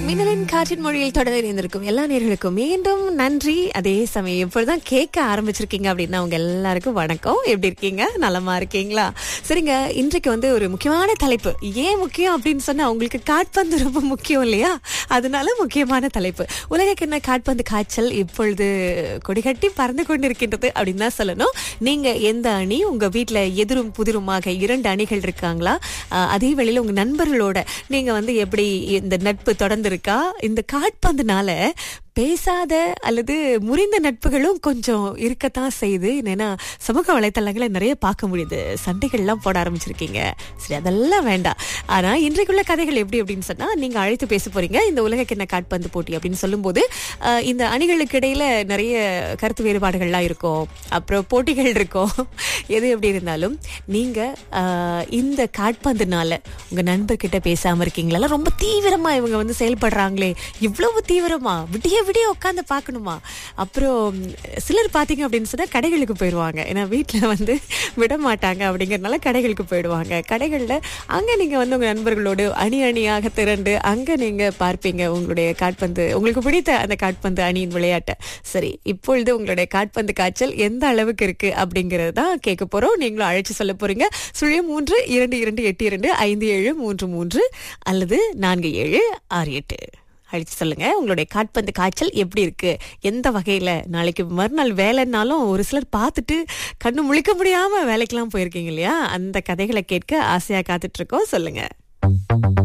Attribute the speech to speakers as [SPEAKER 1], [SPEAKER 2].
[SPEAKER 1] மின்னலின் காற்றின் மொழியில் தொடர்ந்து இணைந்திருக்கும் எல்லா நேர்களுக்கும் மீண்டும் நன்றி அதே சமயம் இப்பொழுதுதான் கேட்க ஆரம்பிச்சிருக்கீங்க அப்படின்னா உங்க எல்லாருக்கும் வணக்கம் எப்படி இருக்கீங்க நலமா இருக்கீங்களா சரிங்க இன்றைக்கு வந்து ஒரு முக்கியமான தலைப்பு ஏன் முக்கியம் அப்படின்னு சொன்னா உங்களுக்கு காட்பந்து ரொம்ப முக்கியம் இல்லையா அதனால முக்கியமான தலைப்பு உலகக்கிண்ண காட்பந்து காய்ச்சல் இப்பொழுது கொடிகட்டி பறந்து கொண்டிருக்கின்றது அப்படின்னு தான் சொல்லணும் நீங்க எந்த அணி உங்க வீட்ல எதிரும் புதிருமாக இரண்டு அணிகள் இருக்காங்களா அஹ், அதே வேளையில உங்க நண்பர்களோட நீங்க வந்து எப்படி இந்த நட்பு தொடர்ந்து இருக்கா இந்த காட்பந்துனால பேசாத அல்லது முறிந்த நட்புகளும் கொஞ்சம் இருக்கத்தான் செய்யுது என்னன்னா சமூக வலைத்தளங்களை நிறைய பார்க்க முடியுது சண்டைகள்லாம் போட ஆரம்பிச்சிருக்கீங்க சரி அதெல்லாம் வேண்டாம் ஆனா இன்றைக்குள்ள கதைகள் எப்படி அப்படின்னு சொன்னா நீங்க அழைத்து பேச போறீங்க இந்த உலகக்கிண்ண காட்பந்து போட்டி அப்படின்னு சொல்லும்போது அஹ், இந்த அணிகளுக்கு இடையில நிறைய கருத்து வேறுபாடுகள்லாம் இருக்கும் அப்புறம் போட்டிகள் இருக்கும் எது எப்படி இருந்தாலும் நீங்க அஹ், இந்த காட்பந்துனால உங்க நண்பர்கிட்ட பேசாம இருக்கீங்களா ரொம்ப தீவிரமா இவங்க வந்து செயல்படுறாங்களே இவ்வளவு தீவிரமா விடிய விடிய உட்காந்து பார்க்கணுமா அப்புறம் சிலர் பாத்தீங்க அப்படின்னு சொன்னா கடைகளுக்கு போயிடுவாங்க ஏன்னா வீட்டுல வந்து விட மாட்டாங்க அப்படிங்கறதுனால கடைகளுக்கு போயிடுவாங்க கடைகள்ல அங்க நீங்க வந்து உங்க நண்பர்களோடு அணி அணியாக திரண்டு அங்க நீங்க பார்ப்பீங்க உங்களுடைய காட்பந்து உங்களுக்கு பிடித்த அந்த காட்பந்து அணியின் விளையாட்டை சரி இப்பொழுது உங்களுடைய காட்பந்து காய்ச்சல் எந்த அளவுக்கு இருக்கு அப்படிங்கறது தான் கேட்க போறோம் நீங்களும் அழைச்சு சொல்ல போறீங்க சுழியம் மூன்று இரண்டு இரண்டு எட்டு இரண்டு ஐந்து ஏழு மூன்று மூன்று அல்லது நான்கு ஏழு ஆறு எட்டு அழைச்சு சொல்லுங்க உங்களுடைய காட்பந்து காய்ச்சல் எப்படி இருக்கு எந்த வகையில நாளைக்கு மறுநாள் வேலைன்னாலும் ஒரு சிலர் பார்த்துட்டு கண்ணு முழிக்க முடியாம வேலைக்கெல்லாம் போயிருக்கீங்க இல்லையா அந்த கதைகளை கேட்க ஆசையா காத்துட்டு இருக்கோம் சொல்லுங்க